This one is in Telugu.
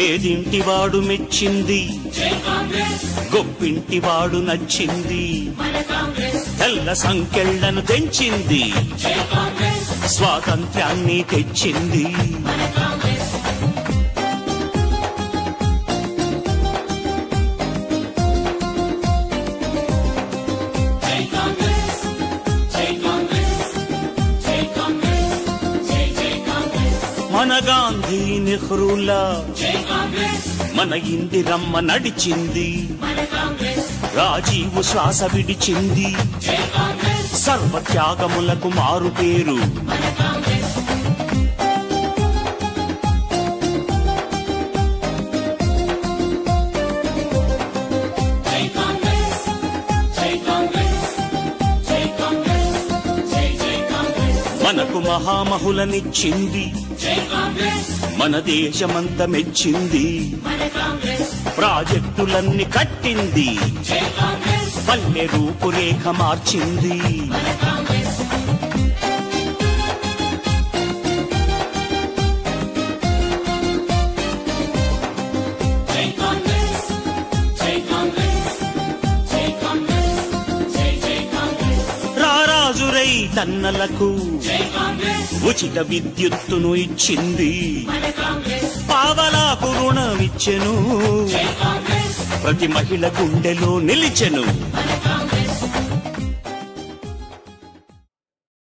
పేదింటివాడు మెచ్చింది గొప్పింటివాడు నచ్చింది తెల్ల సంకెళ్లను తెంచింది స్వాతంత్ర్యాన్ని తెచ్చింది మన గాంధీ నెహ్రూలా మన ఇందిరమ్మ నడిచింది రాజీవు శ్వాస విడిచింది సర్వత్యాగములకు మారు పేరు మనకు మహామహులనిచ్చింది మన దేశమంత మెచ్చింది ప్రాజెక్టులన్నీ కట్టింది పల్లె రూపురేఖ మార్చింది రారాజురై తన్నలకు ఉచిత విద్యుత్తును ఇచ్చింది పావలాకు రుణమిచ్చెను ప్రతి మహిళ గుండెలో నిలిచెను